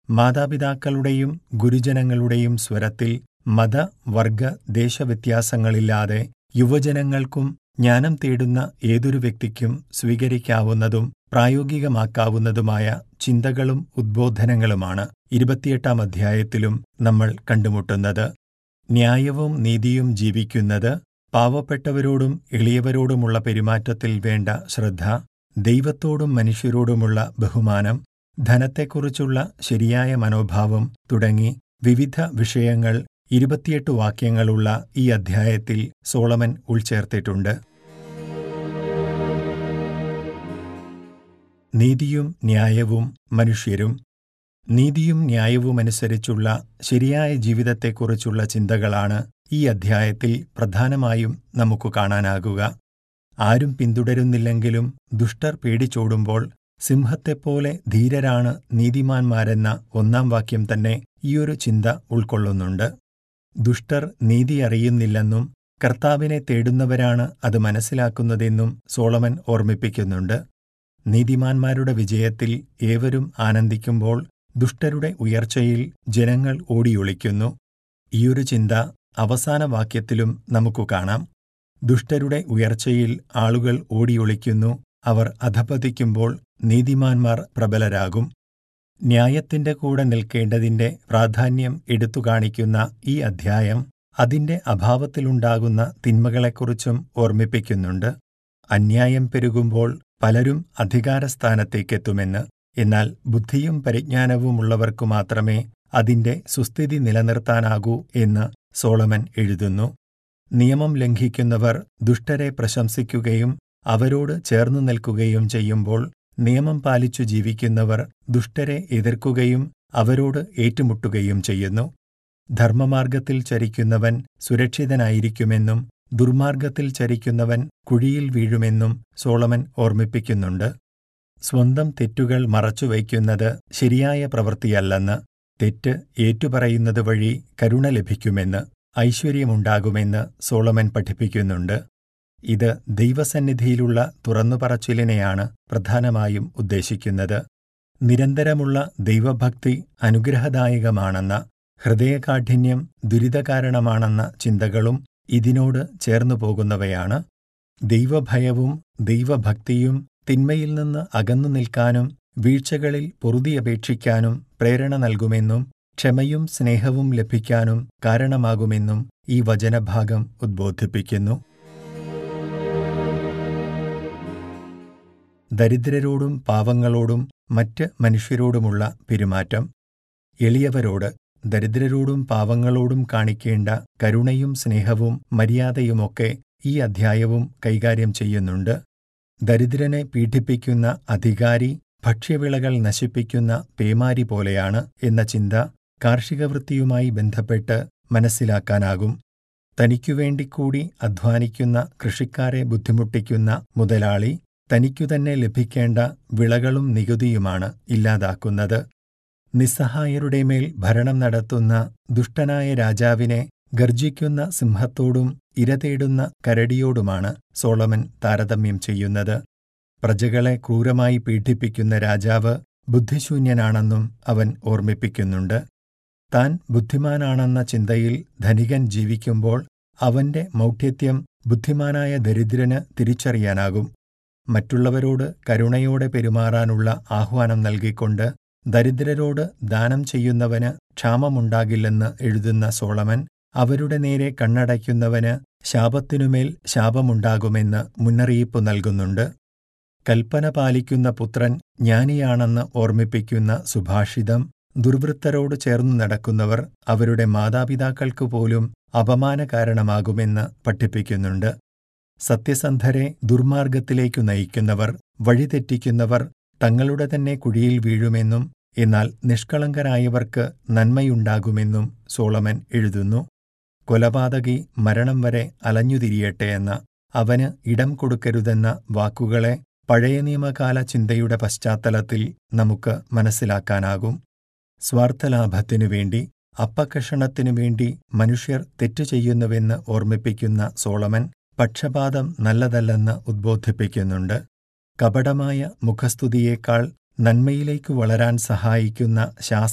മാതാപിതാക്കളുടെയും ഗുരുജനങ്ങളുടെയും സ്വരത്തിൽ മത വർഗ ദേശവ്യത്യാസങ്ങളില്ലാതെ യുവജനങ്ങൾക്കും ജ്ഞാനം തേടുന്ന ഏതൊരു വ്യക്തിക്കും സ്വീകരിക്കാവുന്നതും പ്രായോഗികമാക്കാവുന്നതുമായ ചിന്തകളും ഉദ്ബോധനങ്ങളുമാണ് ഇരുപത്തിയെട്ടാം അധ്യായത്തിലും നമ്മൾ കണ്ടുമുട്ടുന്നത് ന്യായവും നീതിയും ജീവിക്കുന്നത് പാവപ്പെട്ടവരോടും എളിയവരോടുമുള്ള പെരുമാറ്റത്തിൽ വേണ്ട ശ്രദ്ധ ദൈവത്തോടും മനുഷ്യരോടുമുള്ള ബഹുമാനം ധനത്തെക്കുറിച്ചുള്ള ശരിയായ മനോഭാവം തുടങ്ങി വിവിധ വിഷയങ്ങൾ ഇരുപത്തിയെട്ട് വാക്യങ്ങളുള്ള ഈ അധ്യായത്തിൽ സോളമൻ ഉൾച്ചേർത്തിട്ടുണ്ട് നീതിയും ന്യായവും മനുഷ്യരും നീതിയും ന്യായവുമനുസരിച്ചുള്ള ശരിയായ ജീവിതത്തെക്കുറിച്ചുള്ള ചിന്തകളാണ് ഈ അധ്യായത്തിൽ പ്രധാനമായും നമുക്ക് കാണാനാകുക ആരും പിന്തുടരുന്നില്ലെങ്കിലും ദുഷ്ടർ പേടിച്ചോടുമ്പോൾ സിംഹത്തെപ്പോലെ ധീരരാണ് നീതിമാന്മാരെന്ന ഒന്നാം വാക്യം തന്നെ ഈയൊരു ചിന്ത ഉൾക്കൊള്ളുന്നുണ്ട് ദുഷ്ടർ നീതി അറിയുന്നില്ലെന്നും കർത്താവിനെ തേടുന്നവരാണ് അത് മനസ്സിലാക്കുന്നതെന്നും സോളമൻ ഓർമ്മിപ്പിക്കുന്നുണ്ട് നീതിമാന്മാരുടെ വിജയത്തിൽ ഏവരും ആനന്ദിക്കുമ്പോൾ ദുഷ്ടരുടെ ഉയർച്ചയിൽ ജനങ്ങൾ ഓടിയൊളിക്കുന്നു ഈയൊരു ചിന്ത അവസാന വാക്യത്തിലും നമുക്ക് കാണാം ദുഷ്ടരുടെ ഉയർച്ചയിൽ ആളുകൾ ഓടിയൊളിക്കുന്നു അവർ അധപതിക്കുമ്പോൾ നീതിമാന്മാർ പ്രബലരാകും ന്യായത്തിന്റെ കൂടെ നിൽക്കേണ്ടതിന്റെ പ്രാധാന്യം എടുത്തുകാണിക്കുന്ന ഈ അധ്യായം അതിന്റെ അഭാവത്തിലുണ്ടാകുന്ന തിന്മകളെക്കുറിച്ചും ഓർമ്മിപ്പിക്കുന്നുണ്ട് അന്യായം പെരുകുമ്പോൾ പലരും അധികാരസ്ഥാനത്തേക്കെത്തുമെന്ന് എന്നാൽ ബുദ്ധിയും പരിജ്ഞാനവുമുള്ളവർക്കു മാത്രമേ അതിന്റെ സുസ്ഥിതി നിലനിർത്താനാകൂ എന്ന് സോളമൻ എഴുതുന്നു നിയമം ലംഘിക്കുന്നവർ ദുഷ്ടരെ പ്രശംസിക്കുകയും അവരോട് ചേർന്നു നിൽക്കുകയും ചെയ്യുമ്പോൾ നിയമം പാലിച്ചു ജീവിക്കുന്നവർ ദുഷ്ടരെ എതിർക്കുകയും അവരോട് ഏറ്റുമുട്ടുകയും ചെയ്യുന്നു ധർമ്മമാർഗത്തിൽ ചരിക്കുന്നവൻ സുരക്ഷിതനായിരിക്കുമെന്നും ദുർമാർഗത്തിൽ ചരിക്കുന്നവൻ കുഴിയിൽ വീഴുമെന്നും സോളമൻ ഓർമ്മിപ്പിക്കുന്നുണ്ട് സ്വന്തം തെറ്റുകൾ മറച്ചുവയ്ക്കുന്നത് ശരിയായ പ്രവൃത്തിയല്ലെന്ന് തെറ്റ് ഏറ്റുപറയുന്നത് വഴി കരുണ ലഭിക്കുമെന്ന് ഐശ്വര്യമുണ്ടാകുമെന്ന് സോളമൻ പഠിപ്പിക്കുന്നുണ്ട് ഇത് ദൈവസന്നിധിയിലുള്ള തുറന്നുപറച്ചിലിനെയാണ് പ്രധാനമായും ഉദ്ദേശിക്കുന്നത് നിരന്തരമുള്ള ദൈവഭക്തി അനുഗ്രഹദായകമാണെന്ന ഹൃദയകാഠിന്യം ദുരിതകാരണമാണെന്ന ചിന്തകളും ഇതിനോട് ചേർന്നു പോകുന്നവയാണ് ദൈവഭയവും ദൈവഭക്തിയും തിന്മയിൽ നിന്ന് അകന്നു നിൽക്കാനും വീഴ്ചകളിൽ പൊറുതിയപേക്ഷിക്കാനും പ്രേരണ നൽകുമെന്നും ക്ഷമയും സ്നേഹവും ലഭിക്കാനും കാരണമാകുമെന്നും ഈ വചനഭാഗം ഉദ്ബോധിപ്പിക്കുന്നു ദരിദ്രരോടും പാവങ്ങളോടും മറ്റ് മനുഷ്യരോടുമുള്ള പെരുമാറ്റം എളിയവരോട് ദരിദ്രരോടും പാവങ്ങളോടും കാണിക്കേണ്ട കരുണയും സ്നേഹവും മര്യാദയുമൊക്കെ ഈ അധ്യായവും കൈകാര്യം ചെയ്യുന്നുണ്ട് ദരിദ്രനെ പീഡിപ്പിക്കുന്ന അധികാരി ഭക്ഷ്യവിളകൾ നശിപ്പിക്കുന്ന പേമാരി പോലെയാണ് എന്ന ചിന്ത കാർഷികവൃത്തിയുമായി ബന്ധപ്പെട്ട് മനസ്സിലാക്കാനാകും തനിക്കുവേണ്ടി കൂടി അധ്വാനിക്കുന്ന കൃഷിക്കാരെ ബുദ്ധിമുട്ടിക്കുന്ന മുതലാളി തനിക്കുതന്നെ ലഭിക്കേണ്ട വിളകളും നികുതിയുമാണ് ഇല്ലാതാക്കുന്നത് നിസ്സഹായരുടെ മേൽ ഭരണം നടത്തുന്ന ദുഷ്ടനായ രാജാവിനെ ഗർജിക്കുന്ന സിംഹത്തോടും ഇരതേടുന്ന കരടിയോടുമാണ് സോളമൻ താരതമ്യം ചെയ്യുന്നത് പ്രജകളെ ക്രൂരമായി പീഡിപ്പിക്കുന്ന രാജാവ് ബുദ്ധിശൂന്യനാണെന്നും അവൻ ഓർമ്മിപ്പിക്കുന്നുണ്ട് താൻ ബുദ്ധിമാനാണെന്ന ചിന്തയിൽ ധനികൻ ജീവിക്കുമ്പോൾ അവന്റെ മൗഢ്യത്യം ബുദ്ധിമാനായ ദരിദ്രന് തിരിച്ചറിയാനാകും മറ്റുള്ളവരോട് കരുണയോടെ പെരുമാറാനുള്ള ആഹ്വാനം നൽകിക്കൊണ്ട് ദരിദ്രരോട് ദാനം ചെയ്യുന്നവന് ക്ഷാമമുണ്ടാകില്ലെന്ന് എഴുതുന്ന സോളമൻ അവരുടെ നേരെ കണ്ണടയ്ക്കുന്നവന് ശാപത്തിനുമേൽ ശാപമുണ്ടാകുമെന്ന് മുന്നറിയിപ്പ് നൽകുന്നുണ്ട് കൽപ്പന പാലിക്കുന്ന പുത്രൻ ജ്ഞാനിയാണെന്ന് ഓർമ്മിപ്പിക്കുന്ന സുഭാഷിതം ദുർവൃത്തരോട് ചേർന്നു നടക്കുന്നവർ അവരുടെ മാതാപിതാക്കൾക്ക് പോലും അപമാനകാരണമാകുമെന്ന് പഠിപ്പിക്കുന്നുണ്ട് സത്യസന്ധരെ ദുർമാർഗത്തിലേക്കു നയിക്കുന്നവർ വഴിതെറ്റിക്കുന്നവർ തങ്ങളുടെ തന്നെ കുഴിയിൽ വീഴുമെന്നും എന്നാൽ നിഷ്കളങ്കരായവർക്ക് നന്മയുണ്ടാകുമെന്നും സോളമൻ എഴുതുന്നു കൊലപാതകി മരണം വരെ അലഞ്ഞുതിരിയട്ടെ എന്ന അവന് ഇടം കൊടുക്കരുതെന്ന വാക്കുകളെ പഴയ നിയമകാല ചിന്തയുടെ പശ്ചാത്തലത്തിൽ നമുക്ക് മനസ്സിലാക്കാനാകും സ്വാർത്ഥലാഭത്തിനു വേണ്ടി അപ്പക്കഷണത്തിനു വേണ്ടി മനുഷ്യർ തെറ്റു ചെയ്യുന്നുവെന്ന് ഓർമ്മിപ്പിക്കുന്ന സോളമൻ പക്ഷപാതം നല്ലതല്ലെന്ന് ഉദ്ബോധിപ്പിക്കുന്നുണ്ട് കപടമായ മുഖസ്തുതിയേക്കാൾ നന്മയിലേക്കു വളരാൻ സഹായിക്കുന്ന